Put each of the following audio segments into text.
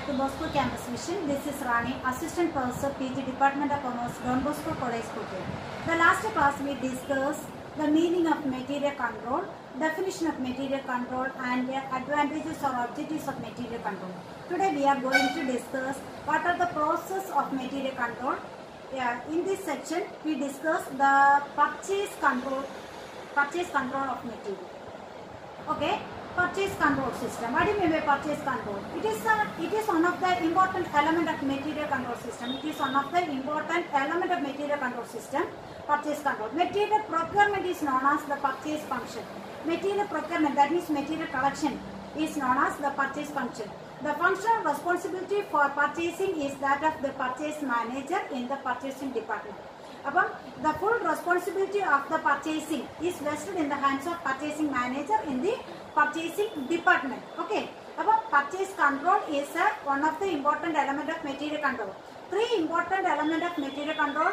back to Bosco Campus Vision. This is Rani, Assistant Professor, PG Department of Commerce, Don Bosco College, Kottayam. The last class we discussed the meaning of material control, definition of material control, and the advantages or objectives of material control. Today we are going to discuss what are the process of material control. Yeah, in this section we discuss the purchase control, purchase control of material. Okay, purchase control system. What do you mean by purchase control? It is a, it is one of the important element of material control system. It is one of the important element of material control system. Purchase control. Material procurement is known as the purchase function. Material procurement that means material collection is known as the purchase function. The functional responsibility for purchasing is that of the purchase manager in the purchasing department. അപ്പം the full responsibility of the purchasing is vested in the hands of purchasing manager in the purchasing department okay അപ്പം purchase control is one of the important element of material control three important element of material control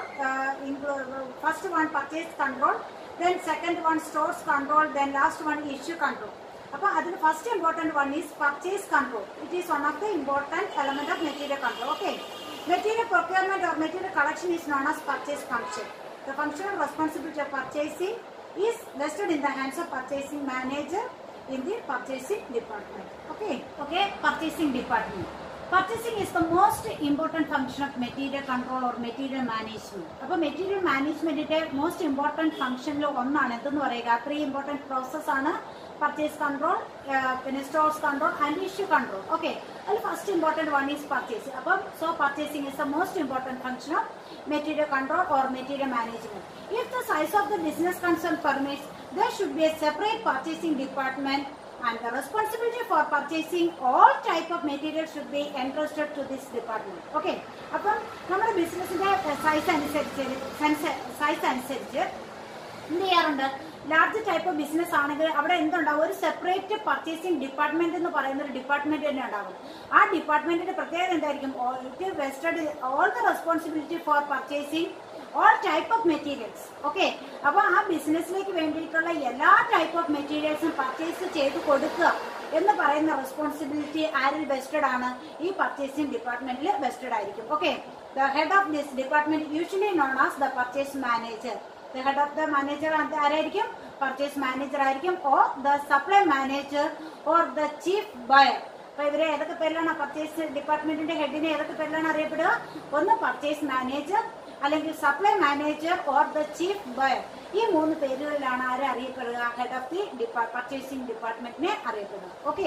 first one purchase control then second one stores control then last one issue control അപ്പോൾ അതിന് first important one is purchase control it is one of the important element of material control okay Material procurement or material collection is known as purchase function. The functional responsibility of purchasing is vested in the hands of purchasing manager in the purchasing department. Okay, okay, purchasing department. Purchasing is the most important function of material control or material management. അപ്പോൾ material മാനേജ്മെന്റിന്റെ most important ഫംഗ്ഷനിൽ ഒന്നാണ് എന്തെന്ന് പറയുക three important process ആണ് purchase control പിന്നെ stores control and issue control okay അതിൽ first important one is purchase അപ്പം so purchasing is the most important function of material control or material management if the size of the business concern permits there should be a separate purchasing department and the responsibility for purchasing all type of material should be entrusted to this department. Okay. അപ്പം നമ്മുടെ ബിസിനസിന്റെ size അനുസരിച്ച് size അനുസരിച്ച് എന്ത് ചെയ്യാറുണ്ട് large type of business ആണെങ്കിൽ അവിടെ എന്തുണ്ടാവും ഒരു സെപ്പറേറ്റ് പർച്ചേസിംഗ് ഡിപ്പാർട്ട്മെന്റ് എന്ന് പറയുന്ന ഒരു ഡിപ്പാർട്ട്മെന്റ് തന്നെ ഉണ്ടാകും ആ ഡിപ്പാർട്ട്മെന്റിന്റെ പ്രത്യേകത എന്തായിരിക്കും it vested all the responsibility for purchasing all type of materials okay അപ്പോൾ ആ ബിസിനസ്സിലേക്ക് വേണ്ടിയിട്ടുള്ള എല്ലാ ടൈപ്പ് ഓഫ് മെറ്റീരിയൽസും പർച്ചേസ് ചെയ്ത് കൊടുക്കുക എന്ന് പറയുന്ന റെസ്പോൺസിബിലിറ്റി ആരിൽ വെസ്റ്റഡ് ആണ് ഈ പർച്ചേസിംഗ് ഡിപ്പാർട്ട്മെന്റിൽ വെസ്റ്റഡ് ആയിരിക്കും okay the head of this department usually known as the purchase manager the head of the manager ആരായിരിക്കും പർച്ചേസ് മാനേജർ ആയിരിക്കും or the supply manager or the chief buyer അപ്പൊ ഇവരെ ഏതൊക്കെ പേരിലാണ് പർച്ചേസ് ഡിപ്പാർട്ട്മെന്റിന്റെ ഹെഡിനെ ഏതൊക്കെ പേരിലാണ് അറിയപ്പെടുക ഒന്ന് പർച്ചേസ് മാനേജർ അല്ലെങ്കിൽ supply manager or the chief buyer ഈ മൂന്ന് പേരുകളിലാണ് ആരെ അറിയപ്പെടുക ഹെഡ് ഓഫ് ദി പർച്ചേസിംഗ് ഡിപ്പാർട്ട്മെന്റിനെ അറിയപ്പെടുക okay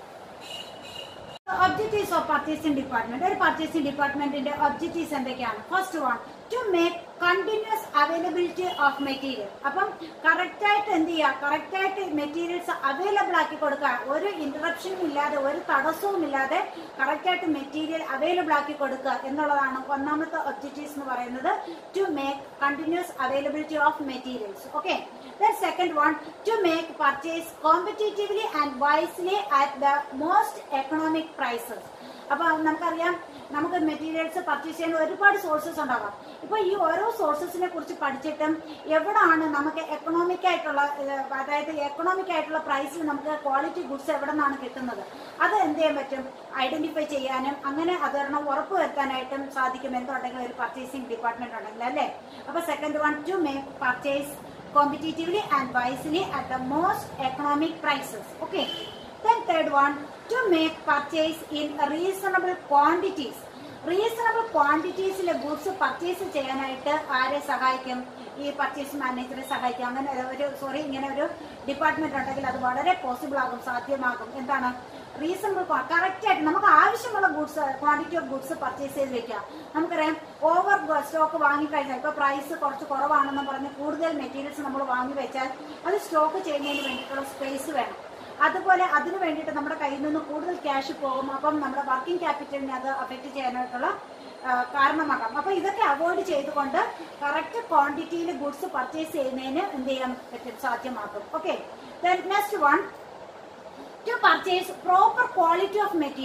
objectives of purchasing department ഒരു പർച്ചേസിംഗ് ഡിപ്പാർട്ട്മെന്റിന്റെ ഒബ്ജക്റ്റീവ്സ് എന്തൊക്കെയാണ് first one to make continuous availability of material അപ്പം കറക്റ്റ് ആയിട്ട് എന്ത് ചെയ്യുക കറക്റ്റ് ആയിട്ട് മെറ്റീരിയൽസ് അവൈലബിൾ ആക്കി കൊടുക്കുക ഒരു ഇന്ററപ്ഷനും ഇല്ലാതെ ഒരു തടസ്സവും ഇല്ലാതെ കറക്റ്റ് ആയിട്ട് മെറ്റീരിയൽ അവൈലബിൾ ആക്കി കൊടുക്കുക എന്നുള്ളതാണ് ഒന്നാമത്തെ ഒബ്ജക്റ്റീവ്സ് എന്ന് പറയുന്നത് to make continuous availability of materials okay then second one to make purchase competitively and wisely at the most economic prices അപ്പൊ നമുക്കറിയാം നമുക്ക് മെറ്റീരിയൽസ് പർച്ചേസ് ചെയ്യാൻ ഒരുപാട് സോഴ്സസ് ഉണ്ടാകാം ഇപ്പൊ ഈ ഓരോ സോഴ്സസിനെ കുറിച്ച് പഠിച്ചിട്ടും എവിടാണ് നമുക്ക് എക്കണോമിക് ആയിട്ടുള്ള അതായത് എക്കണോമിക് ആയിട്ടുള്ള പ്രൈസിൽ നമുക്ക് ക്വാളിറ്റി ഗുഡ്സ് എവിടെ നിന്നാണ് കിട്ടുന്നത് അത് എന്ത് ചെയ്യാൻ പറ്റും ഐഡന്റിഫൈ ചെയ്യാനും അങ്ങനെ അതൊരെണ്ണം ഉറപ്പ് വരുത്താനായിട്ടും സാധിക്കും എന്തുണ്ടെങ്കിൽ ഒരു പർച്ചേസിംഗ് ഡിപ്പാർട്ട്മെന്റ് ഉണ്ടെങ്കിൽ അല്ലേ അപ്പൊ second one to make purchase competitively and wisely at the most economic prices. Okay. Then third one, to make purchase in reasonable quantities. Reasonable ക്വാണ്ടിറ്റീസിലെ ഗുഡ്സ് പർച്ചേസ് ചെയ്യാനായിട്ട് ആരെ സഹായിക്കും ഈ പർച്ചേസ് മാനേജറെ സഹായിക്കും അങ്ങനെ ഒരു സോറി ഇങ്ങനെ ഒരു ഡിപ്പാർട്ട്മെന്റ് ഉണ്ടെങ്കിൽ അത് വളരെ പോസിബിൾ ആകും സാധ്യമാകും എന്താണ് റീസണബിൾ കറക്റ്റ് ആയിട്ട് നമുക്ക് ആവശ്യമുള്ള goods quantity of goods purchase ചെയ്ത് വെക്കുക നമുക്കറിയാം ഓവർ സ്റ്റോക്ക് വാങ്ങിക്കഴിഞ്ഞാൽ ഇപ്പൊ പ്രൈസ് കുറച്ച് കുറവാണെന്ന് പറഞ്ഞ് കൂടുതൽ മെറ്റീരിയൽസ് നമ്മൾ വാങ്ങി വെച്ചാൽ അത് സ്റ്റോക്ക് ചെയ്യുന്നതിന് വേണ്ടിയിട്ടുള്ള സ്പേസ് വേണം അതുപോലെ അതിന് വേണ്ടിയിട്ട് നമ്മുടെ കയ്യിൽ നിന്ന് കൂടുതൽ ക്യാഷ് പോകും അപ്പം നമ്മുടെ വർക്കിംഗ് ക്യാപിറ്റലിനെ അത് അഫക്റ്റ് ചെയ്യാനായിട്ടുള്ള കാരണമാകാം അപ്പൊ ഇതൊക്കെ അവോയ്ഡ് ചെയ്തുകൊണ്ട് കറക്റ്റ് ക്വാണ്ടിറ്റിയിൽ ഗുഡ്സ് പർച്ചേസ് ചെയ്യുന്നതിന് എന്ത് ചെയ്യാൻ പറ്റും സാധ്യമാക്കും okay next one to purchase proper quality of material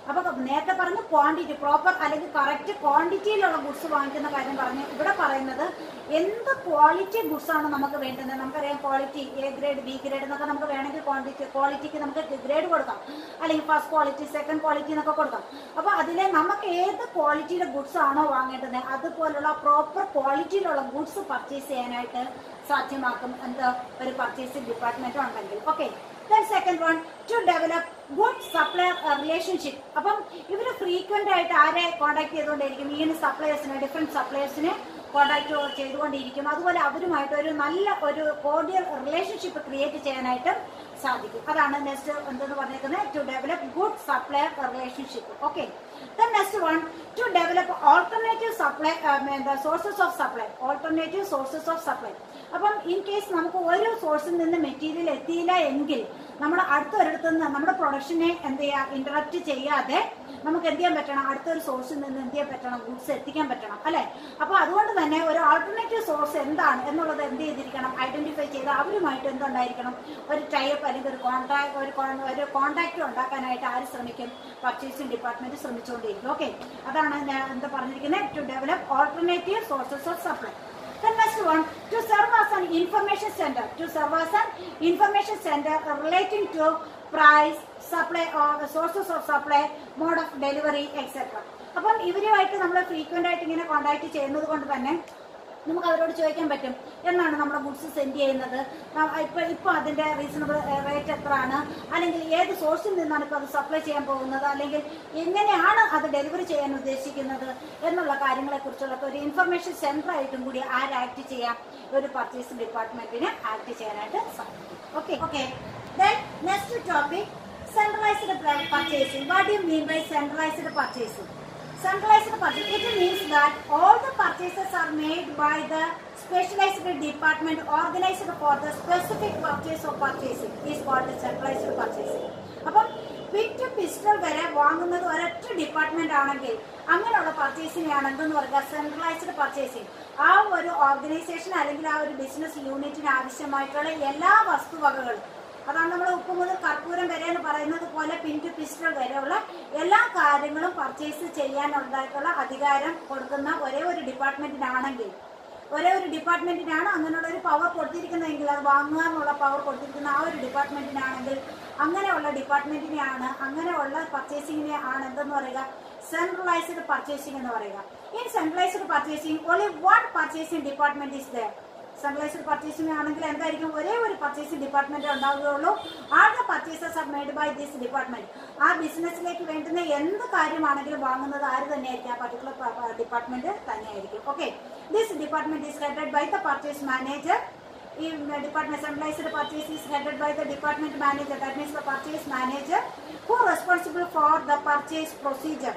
അപ്പൊ നേരത്തെ പറഞ്ഞു ക്വാണ്ടിറ്റി പ്രോപ്പർ അല്ലെങ്കിൽ കറക്റ്റ് ക്വാണ്ടിറ്റിയിലുള്ള ഗുഡ്സ് വാങ്ങിക്കുന്ന കാര്യം പറഞ്ഞു ഇവിടെ പറയുന്നത് എന്ത് ക്വാളിറ്റി ഗുഡ്സ് ആണ് നമുക്ക് വേണ്ടുന്നത് നമുക്കറിയാം quality A grade B grade എന്നൊക്കെ നമുക്ക് വേണമെങ്കിൽ ക്വാണ്ടിറ്റി ക്വാളിറ്റിക്ക് നമുക്ക് ഗ്രേഡ് കൊടുക്കാം അല്ലെങ്കിൽ ഫസ്റ്റ് ക്വാളിറ്റി സെക്കൻഡ് ക്വാളിറ്റി എന്നൊക്കെ കൊടുക്കാം അപ്പൊ അതിലെ നമുക്ക് ഏത് ക്വാളിറ്റിയിലെ ഗുഡ്സ് ആണോ വാങ്ങേണ്ടത് അതുപോലുള്ള പ്രോപ്പർ ക്വാളിറ്റിയിലുള്ള ഗുഡ്സ് പർച്ചേസ് ചെയ്യാനായിട്ട് സാധ്യമാക്കും എന്താ ഒരു പർച്ചേസിംഗ് ഡിപ്പാർട്ട്മെന്റ് ഉണ്ടെങ്കിൽ okay then second one to develop good supplier relationship അപ്പം ഇവർ ഫ്രീക്വന്റ് ആയിട്ട് ആരെ കോൺടാക്ട് ചെയ്തുകൊണ്ടിരിക്കും ഇങ്ങനെ സപ്ലയേഴ്സിനെ ഡിഫറെന്റ് സപ്ലയേഴ്സിനെ കോൺടാക്ട് ചെയ്തുകൊണ്ടിരിക്കും അതുപോലെ അവരുമായിട്ട് ഒരു നല്ല ഒരു കോർഡിയൽ റിലേഷൻഷിപ്പ് ക്രിയേറ്റ് ചെയ്യാനായിട്ട് സാധിക്കും അതാണ് നെക്സ്റ്റ് എന്തെന്ന് പറഞ്ഞേക്കുന്നത് to develop good supplier relationship okay then next one to develop alternative supply എന്താ sources of supply alternative sources of supply അപ്പം ഇൻ കേസ് നമുക്ക് ഒരു സോഴ്സിൽ നിന്ന് മെറ്റീരിയൽ എത്തിയില്ല എങ്കിൽ നമ്മൾ അടുത്തൊരിടത്തു നിന്ന് നമ്മുടെ പ്രൊഡക്ഷനെ എന്ത് ചെയ്യുക ഇന്ററപ്റ്റ് ചെയ്യാതെ നമുക്ക് എന്ത് ചെയ്യാൻ പറ്റണം അടുത്തൊരു സോഴ്സിൽ നിന്ന് എന്ത് ചെയ്യാൻ പറ്റണം ഗുഡ്സ് എത്തിക്കാൻ പറ്റണം അല്ലെ അപ്പൊ അതുകൊണ്ട് തന്നെ ഒരു ആൾട്ടർനേറ്റീവ് സോഴ്സ് എന്താണ് എന്നുള്ളത് എന്ത് ചെയ്തിരിക്കണം ഐഡന്റിഫൈ ചെയ്ത് അവരുമായിട്ട് എന്തുണ്ടായിരിക്കണം ഒരു ടൈപ്പ് അല്ലെങ്കിൽ ഒരു കോൺടാക്ട് ഒരു con- ഒരു കോൺടാക്ട് ഉണ്ടാക്കാനായിട്ട് ആര് ശ്രമിക്കും പർച്ചേസിംഗ് ഡിപ്പാർട്ട്മെന്റ് ശ്രമിച്ചുകൊണ്ടിരിക്കും ഓക്കെ അതാണ് ഞാൻ എന്താ പറഞ്ഞിരിക്കുന്നത് to develop alternative sources of supply Then next one, to serve as an information center, to serve as an information center relating to price, supply or the sources of supply, mode of delivery, etc. അപ്പം ഇവരുമായിട്ട് നമ്മൾ frequent ആയിട്ട് ഇങ്ങനെ contact ചെയ്യുന്നത് കൊണ്ട് തന്നെ നമുക്ക് അവരോട് ചോദിക്കാൻ പറ്റും എന്നാണ് നമ്മുടെ ഗുഡ്സ് സെൻഡ് ചെയ്യുന്നത് ന- ഇപ്പൊ ഇപ്പൊ അതിന്റെ റീസണബിൾ റേറ്റ് എത്രയാണ് അല്ലെങ്കിൽ ഏത് സോഴ്സിൽ നിന്നാണ് ഇപ്പൊ അത് സപ്ലൈ ചെയ്യാൻ പോകുന്നത് അല്ലെങ്കിൽ എങ്ങനെയാണ് അത് ഡെലിവറി ചെയ്യാൻ ഉദ്ദേശിക്കുന്നത് എന്നുള്ള കാര്യങ്ങളെ കുറിച്ചുള്ള ഒരു ഇൻഫർമേഷൻ സെന്റർ ആയിട്ടും കൂടി ആര് ആക്ട് ചെയ്യാം ഒരു പർച്ചേസ് ഡിപ്പാർട്ട്മെന്റിന് ആക്ട് ചെയ്യാനായിട്ട് സാധിക്കും okay okay then next topic centralised purchasing what you mean by centralised purchasing Centralized purchase. It means that all the purchases are made by the specialized department organized for the specific purchase of purchasing is called the centralized purchasing. അപ്പം പിറ്റ് pistol വരെ വാങ്ങുന്നത് ഒരൊറ്റ department ആണെങ്കിൽ അങ്ങനെയുള്ള purchasing ആണ് എന്തെന്ന് പറയുക സെൻട്രലൈസ്ഡ് പർച്ചേസിംഗ് ആ ഒരു ഓർഗനൈസേഷൻ അല്ലെങ്കിൽ ആ ഒരു ബിസിനസ് യൂണിറ്റിന് ആവശ്യമായിട്ടുള്ള എല്ലാ വസ്തുവകകളും അതാണ് നമ്മൾ ഉപ്പ് മുതൽ കർപ്പൂരം വരെ എന്ന് പറയുന്നത് പോലെ പിൻ ടു പിസ്റ്റൾ വരെയുള്ള എല്ലാ കാര്യങ്ങളും പർച്ചേസ് ചെയ്യാനുള്ളതായിട്ടുള്ള അധികാരം കൊടുക്കുന്ന ഒരേ ഒരു ഡിപ്പാർട്ട്മെന്റിനാണെങ്കിൽ ഒരേ ഒരു ഡിപ്പാർട്ട്മെന്റിനാണ് അങ്ങനെയുള്ള ഒരു പവർ കൊടുത്തിരിക്കുന്നതെങ്കിൽ അത് വാങ്ങുക എന്നുള്ള പവർ കൊടുത്തിരിക്കുന്ന ആ ഒരു ഡിപ്പാർട്ട്മെന്റിനാണെങ്കിൽ അങ്ങനെയുള്ള ഡിപ്പാർട്ട്മെന്റിനെയാണ് അങ്ങനെയുള്ള പർച്ചേസിങ്ങിനെ ആണ് എന്തെന്ന് പറയുക സെൻട്രലൈസ്ഡ് പർച്ചേസിംഗ് എന്ന് പറയുക ഈ centralised purchasing only one purchasing department is there centralised purchasing ആണെങ്കിൽ എന്തായിരിക്കും ഒരേ ഒരു പർച്ചേസിംഗ് ഡിപ്പാർട്ട്മെന്റ് ഉണ്ടാവുകയുള്ളൂ all the purchases are made by this department ആ ബിസിനസ്സിലേക്ക് വേണ്ടുന്ന എന്ത് കാര്യമാണെങ്കിലും വാങ്ങുന്നത് ആര് തന്നെയായിരിക്കും ആ പർട്ടിക്കുലർ ഡിപ്പാർട്ട്മെന്റ് തന്നെയായിരിക്കും okay this department is headed by the purchase manager ഈ department centralised purchase is headed by the department manager that means the purchase manager who responsible for the purchase procedure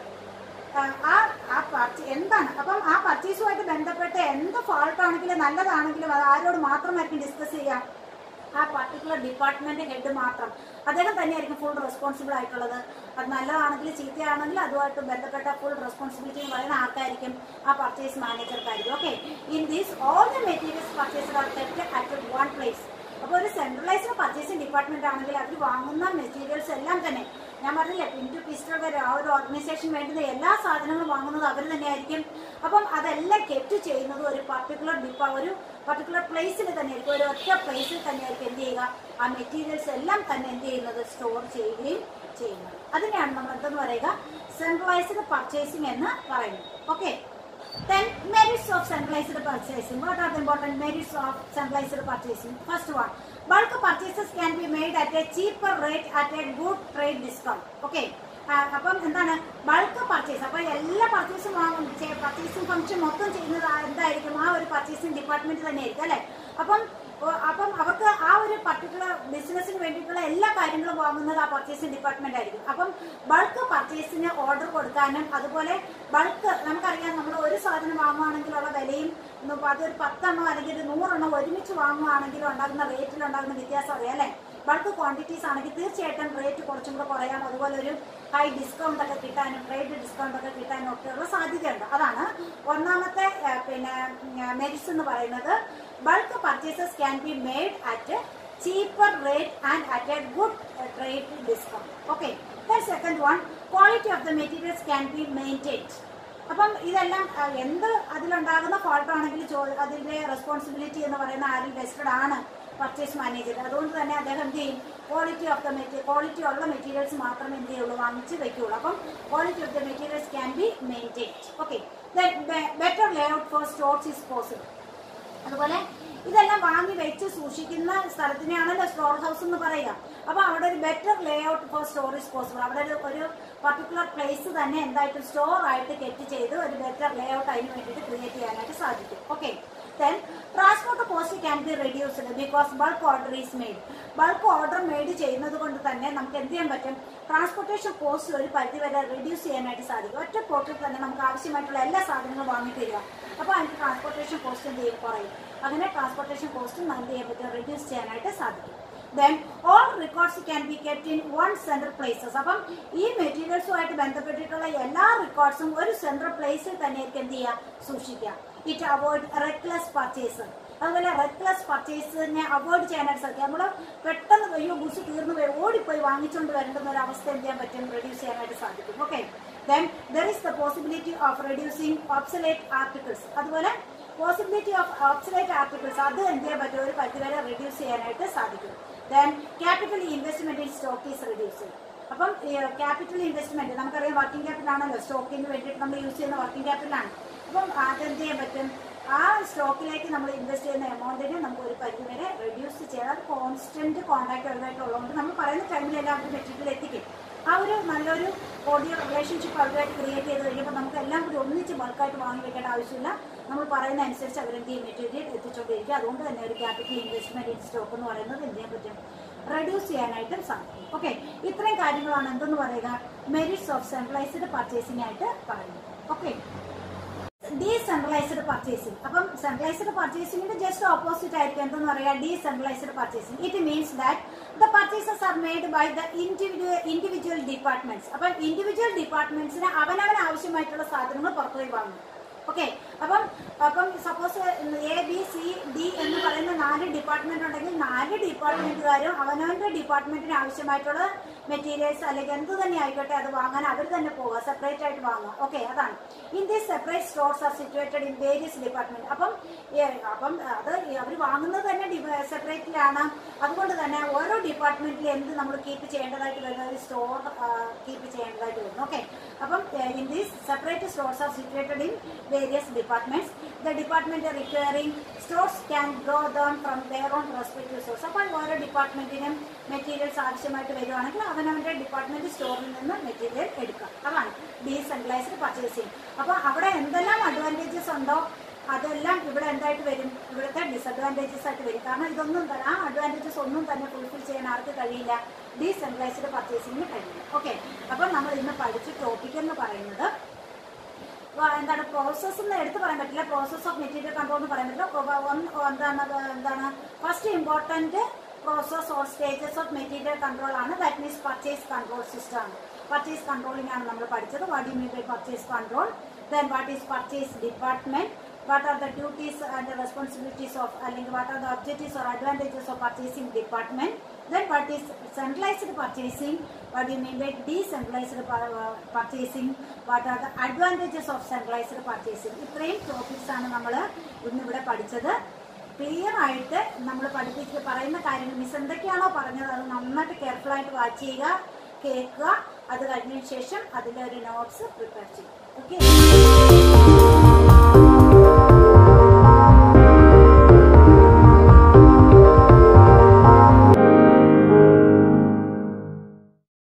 ആ ആ പർച്ചേ എന്താണ് അപ്പം ആ പർച്ചേസുമായിട്ട് ബന്ധപ്പെട്ട് എന്ത് fault ആണെങ്കിലും നല്ലതാണെങ്കിലും അത് ആരോട് മാത്രമായിരിക്കും ഡിസ്കസ് ചെയ്യാം ആ പർട്ടിക്കുലർ ഡിപ്പാർട്ട്മെന്റ് ഹെഡ് മാത്രം അദ്ദേഹം തന്നെയായിരിക്കും ഫുൾ റെസ്പോൺസിബിൾ ആയിട്ടുള്ളത് അത് നല്ലതാണെങ്കിലും ചീത്തയാണെങ്കിലും അതുമായിട്ട് ബന്ധപ്പെട്ട ഫുൾ റെസ്പോൺസിബിലിറ്റി എന്ന് പറയുന്ന ആർക്കായിരിക്കും ആ പർച്ചേസ് മാനേജർക്കായിരിക്കും okay in these all the materials purchase are kept at one place അപ്പോൾ ഒരു സെൻട്രലൈസ്ഡ് പർച്ചേസിംഗ് ഡിപ്പാർട്ട്മെന്റ് ആണെങ്കിൽ അവർ വാങ്ങുന്ന മെറ്റീരിയൽസ് എല്ലാം തന്നെ ഞാൻ പറഞ്ഞില്ലേ പിൻ ടു പിസ്റ്റൾ വരെ ആ ഒരു ഓർഗനൈസേഷൻ വേണ്ടുന്ന എല്ലാ സാധനങ്ങളും വാങ്ങുന്നത് അവർ തന്നെയായിരിക്കും അപ്പം അതെല്ലാം കെപ്റ്റ് ചെയ്യുന്നത് ഒരു പർട്ടിക്കുലർ ഡിപ്പ ഒരു പർട്ടിക്കുലർ പ്ലേസിൽ തന്നെയായിരിക്കും ഒരു ഒറ്റ പ്ലേസിൽ തന്നെയായിരിക്കും എന്ത് ചെയ്യുക ആ മെറ്റീരിയൽസ് എല്ലാം തന്നെ എന്ത് ചെയ്യുന്നത് സ്റ്റോർ ചെയ്യുകയും ചെയ്യുന്നത് അതിനെയാണ് നമ്മൾ എന്തെന്ന് പറയുക സെൻട്രലൈസ്ഡ് പർച്ചേസിംഗ് എന്ന് പറയുന്നത് okay Then merits of centralized purchasing. What are the important merits of centralized purchasing? First one, bulk purchases can be made at a cheaper rate at a good trade discount. Okay. ആ, അപ്പം എന്താണ് bulk purchase അപ്പൊ എല്ലാ പർച്ചേസും purchasing function മൊത്തം ചെയ്യുന്നത് ആ എന്തായിരിക്കും ആ ഒരു പർച്ചേസിംഗ് ഡിപ്പാർട്ട്മെന്റ് തന്നെ ആയിരിക്കും അല്ലെ അപ്പം ഓ, അപ്പം അവർക്ക് ആ ഒരു പർട്ടിക്കുലർ ബിസിനസ്സിന് വേണ്ടിയിട്ടുള്ള എല്ലാ കാര്യങ്ങളും വാങ്ങുന്നത് ആ പർച്ചേസിംഗ് ഡിപ്പാർട്ട്മെന്റ് ആയിരിക്കും അപ്പം ബൾക്ക് പർച്ചേസിന് ഓർഡർ കൊടുക്കാനും അതുപോലെ ബൾക്ക് നമുക്കറിയാം നമ്മൾ ഒരു സാധനം വാങ്ങുകയാണെങ്കിലുള്ള വിലയും ഉം, അതൊരു പത്തെണ്ണോ അല്ലെങ്കിൽ ഒരു നൂറെണ്ണോ ഒരുമിച്ച് വാങ്ങുകയാണെങ്കിലും ഉണ്ടാകുന്ന റേറ്റിൽ ഉണ്ടാകുന്ന വ്യത്യാസം അറിയാം അല്ലെ ബൾക്ക് ക്വാണ്ടിറ്റീസ് ആണെങ്കിൽ തീർച്ചയായിട്ടും റേറ്റ് കുറച്ചും കൂടെ കുറയാം അതുപോലെ ഒരു ഹൈ ഡിസ്കൗണ്ട് ഒക്കെ കിട്ടാനും ട്രേഡ് ഡിസ്കൗണ്ട് ഒക്കെ കിട്ടാനും ഒക്കെയുള്ള സാധ്യതയുണ്ട് അതാണ് ഒന്നാമത്തെ ആ, പിന്നെ മെരിറ്റ്സ് എന്ന് പറയുന്നത് bulk purchases can be made at cheaper rate and at a good trade discount okay second one quality of the materials can be maintained അപ്പം ഇതെല്ലാം ആ, എന്ത് അതിലുണ്ടാകുന്ന ഫോൾട്ട് ആണെങ്കിൽ ചോ- അതിന്റെ റെസ്പോൺസിബിലിറ്റി എന്ന് പറയുന്ന ആരിൽ വെസ്റ്റഡ് ആണ് പർച്ചേസ് മാനേജർ അതുകൊണ്ട് തന്നെ അദ്ദേഹം എന്ത് ചെയ്യും quality of the material quality ഉള്ള മെറ്റീരിയൽസ് മാത്രമേ എന്ത് ചെയ്യുള്ളൂ വാങ്ങിച്ച് വെക്കുകയുള്ളൂ അപ്പം quality of the materials can be maintained okay better layout for stores is possible അതുപോലെ ഇതെല്ലാം വാങ്ങി വെച്ച് സൂക്ഷിക്കുന്ന സ്ഥലത്തിനെയാണല്ലോ സ്റ്റോർ ഹൗസ് എന്ന് പറയുക അപ്പൊ അവിടെ ഒരു better layout for storage possible അവിടെ ഒരു ഒരു പർട്ടിക്കുലർ പ്ലേസ് തന്നെ എന്തായിട്ട് സ്റ്റോർ ആയിട്ട് കെറ്റ് ചെയ്ത് ഒരു ബെറ്റർ ലേ ഔട്ട് അതിന് വേണ്ടിയിട്ട് ക്രിയേറ്റ് ചെയ്യാനായിട്ട് സാധിക്കും okay then transport cost can be reduced because bulk order is made bulk order made ചെയ്യുന്നത് കൊണ്ട് തന്നെ നമുക്ക് എന്ത് ചെയ്യാൻ പറ്റും ട്രാൻസ്പോർട്ടേഷൻ കോസ്റ്റ് ഒരു പരിധി വരെ റെഡ്യൂസ് ചെയ്യാനായിട്ട് സാധിക്കും ഒറ്റ പോർട്ടിൽ തന്നെ നമുക്ക് ആവശ്യമായിട്ടുള്ള എല്ലാ സാധനങ്ങളും വാങ്ങി തരിക അപ്പോൾ അതിന് ട്രാൻസ്പോർട്ടേഷൻ കോസ്റ്റ് എന്ത് ചെയ്യും കുറയും അങ്ങനെ ട്രാൻസ്പോർട്ടേഷൻ കോസ്റ്റും എന്ത് ചെയ്യാൻ പറ്റും റെഡ്യൂസ് ചെയ്യാനായിട്ട് സാധിക്കും then all records can be kept in one central places അപ്പം ഈ മെറ്റീരിയൽസുമായിട്ട് ബന്ധപ്പെട്ടിട്ടുള്ള എല്ലാ റെക്കോർഡ്സും ഒരു സെൻട്രൽ പ്ലേസിൽ തന്നെയായിരിക്കും എന്ത് ചെയ്യുക സൂക്ഷിക്കുക ഇറ്റ് അവോയ്ഡ് റെക്ലെസ് പർച്ചേസ് അതുപോലെ റെക്ലെസ് പർച്ചേസിനെ അവോയ്ഡ് ചെയ്യാനായിട്ട് സാധിക്കും നമ്മൾ പെട്ടെന്ന് അയ്യോ ബുസ് തീർന്നു പോയി ഓടിപ്പോയി വാങ്ങിച്ചുകൊണ്ട് വരേണ്ടുന്ന ഒരു അവസ്ഥ എന്ത് ചെയ്യാൻ പറ്റും റെഡ്യൂസ് ചെയ്യാനായിട്ട് സാധിക്കും okay then there is the possibility of reducing obsolete articles അതുപോലെ പോസിബിലിറ്റി ഓഫ് ഓബ്സലേറ്റ് ആർട്ടിക്കിൾസ് അത് എന്ത് ചെയ്യാൻ പറ്റും ഒരു പരിധി വരെ റെഡ്യൂസ് ചെയ്യാനായിട്ട് സാധിക്കും then capital investment in stock is reduce അപ്പം ക്യാപിറ്റൽ ഇൻവെസ്റ്റ്മെന്റ് നമുക്കറിയാം വർക്കിംഗ് ക്യാപിറ്റൽ ആണല്ലോ സ്റ്റോക്കിന് വേണ്ടിയിട്ട് നമ്മൾ യൂസ് ചെയ്യുന്ന വർക്കിംഗ് ക്യാപിറ്റലാണ് അപ്പം അതെന്ത് ചെയ്യാൻ പറ്റും ആ സ്റ്റോക്കിലേക്ക് നമ്മൾ ഇൻവെസ്റ്റ് ചെയ്യുന്ന എമൗണ്ടിനെ നമുക്ക് ഒരു പരിധി വരെ റെഡ്യൂസ് ചെയ്യാൻ അത് കോൺസ്റ്റന്റ് കോൺടാക്ട് ഉള്ളതായിട്ടുള്ളതുകൊണ്ട് നമ്മൾ പറയുന്ന ടൈമിലെല്ലാം അവർ മെറ്റീരിയൽ എത്തിക്കും ആ ഒരു നല്ലൊരു ഓഡിയോ റിലേഷൻഷിപ്പ് അവരുമായിട്ട് ക്രിയേറ്റ് ചെയ്ത് കഴിയുമ്പോൾ നമുക്ക് എല്ലാം കൂടി ഒന്നിച്ച് ബൾക്കായിട്ട് വാങ്ങി വെക്കേണ്ട ആവശ്യമില്ല നമ്മൾ പറയുന്ന അനുസരിച്ച് അവരെന്ത് ചെയ്യും മെറ്റീരിയൽ എത്തിച്ചുകൊണ്ടിരിക്കുക അതുകൊണ്ട് തന്നെ ഒരു ക്യാപിറ്റൽ ഇൻവെസ്റ്റ്മെന്റ് ഇൻ സ്റ്റോക്ക് എന്ന് പറയുന്നത് എന്ത് ചെയ്യാൻ പറ്റും റെഡ്യൂസ് ചെയ്യാനായിട്ട് സാധിക്കും ഓക്കെ ഇത്രയും കാര്യങ്ങളാണ് എന്തെന്ന് പറയുക മെറിറ്റ്സ് ഓഫ് സെൻട്രലൈസ്ഡ് പർച്ചേസിംഗ് ആയിട്ട് പറയുന്നത് ഓക്കെ ഡീസെൻട്രലൈസ്ഡ് പർച്ചേസിംഗ് അപ്പം സെൻട്രലൈസ്ഡ് പർച്ചേസിംഗിന്റെ ജസ്റ്റ് ഓപ്പോസിറ്റ് ആയിരിക്കും എന്തെന്ന് പറയുക decentralised purchasing it means that the purchases are made by the individual individual departments അപ്പം ഇൻഡിവിജ്വൽ ഡിപ്പാർട്ട്മെന്റ്സിന് അവനവൻ ആവശ്യമായിട്ടുള്ള സാധനങ്ങൾ പുറത്തുപോയി വാങ്ങും ഓക്കെ അപ്പം അപ്പം suppose A B C D എന്ന് പറയുന്ന നാല് ഡിപ്പാർട്ട്മെന്റ് ഉണ്ടെങ്കിൽ നാല് ഡിപ്പാർട്ട്മെന്റുകാരും അവനവന്റെ ഡിപ്പാർട്ട്മെന്റിന് ആവശ്യമായിട്ടുള്ള മെറ്റീരിയൽസ് അല്ലെങ്കിൽ എന്ത് തന്നെ ആയിക്കോട്ടെ അത് വാങ്ങാൻ അവർ തന്നെ പോവുക സെപ്പറേറ്റ് ആയിട്ട് വാങ്ങുക ഓക്കെ അതാണ് in these separate stores are situated in various department അപ്പം ഏ, അപ്പം അത് അവർ വാങ്ങുന്നത് തന്നെ സെപ്പറേറ്റിലാണ് അതുകൊണ്ട് തന്നെ ഓരോ ഡിപ്പാർട്ട്മെന്റിൽ എന്ത് നമ്മൾ കീപ്പ് ചെയ്യേണ്ടതായിട്ട് വരുന്നത് സ്റ്റോർ കീപ്പ് ചെയ്യേണ്ടതായിട്ട് വരുന്നു ഓക്കെ അപ്പം in these separate stores are situated in various departments the department requiring stores can draw them from their own respective stores അപ്പോൾ ഓരോ ഡിപ്പാർട്ട്മെന്റിനും മെറ്റീരിയൽസ് ആവശ്യമായിട്ട് വരുവാണെങ്കിൽ അവനവന്റെ ഡിപ്പാർട്ട്മെന്റ് സ്റ്റോറിൽ നിന്ന് മെറ്റീരിയൽ എടുക്കാം അതാണ് ഡീസെൻട്രലൈസ്ഡ് പർച്ചേസിങ് അപ്പോൾ അവിടെ എന്തെല്ലാം അഡ്വാൻറ്റേജസ് ഉണ്ടോ അതെല്ലാം ഇവിടെ എന്തായിട്ട് വരും ഇവിടുത്തെ ഡിസഡ്വാൻറ്റേജസ് ആയിട്ട് വരും കാരണം ഇതൊന്നും തന്നെ ആ അഡ്വാൻറ്റേജസ് ഒന്നും തന്നെ ഫുൾഫിൽ ചെയ്യാൻ ആർക്ക് കഴിയില്ല ഡീസെൻട്രലൈസ്ഡ് പർച്ചേസിങ്ങിന് കഴിയില്ല ഓക്കെ അപ്പം നമ്മൾ ഇന്ന് പഠിച്ച ടോപ്പിക് എന്ന് പറയുന്നത് വ- എന്താണ് പ്രോസസ്സ് എന്ന് എടുത്ത് പറയാൻ പറ്റില്ല പ്രോസസ് ഓഫ് മെറ്റീരിയൽ കൺട്രോൾ എന്ന് പറയാൻ പറ്റില്ല ഒ- ഒന്ന് എന്താണ് അത് എന്താണ് first important process or stages of material control ആണ് that means purchase control system ആണ് പർച്ചേസ് കൺട്രോളിംഗ് ആണ് നമ്മൾ പഠിച്ചത് what you mean by purchase control then what is purchase department what are the duties and responsibilities of അല്ലെങ്കിൽ what are the objectives or advantages of purchasing department then what is centralized purchasing what do you mean by decentralized pu- uh, purchasing what are the advantages of centralized purchasing ഇത്രയും topics ആണ് നമ്മൾ ഇന്നിവിടെ പഠിച്ചത് clear ആയിട്ട് നമ്മൾ പഠിപ്പിച്ച് പറയുന്ന കാര്യങ്ങൾ മിസ് എന്തൊക്കെയാണോ പറഞ്ഞത് അത് നന്നായിട്ട് കെയർഫുൾ ആയിട്ട് വാച്ച് ചെയ്യുക കേൾക്കുക അത് കഴിഞ്ഞതിന് ശേഷം അതിൻ്റെ ഒരു നോട്ട്സ് പ്രിപ്പയർ ചെയ്യുക ഓക്കെ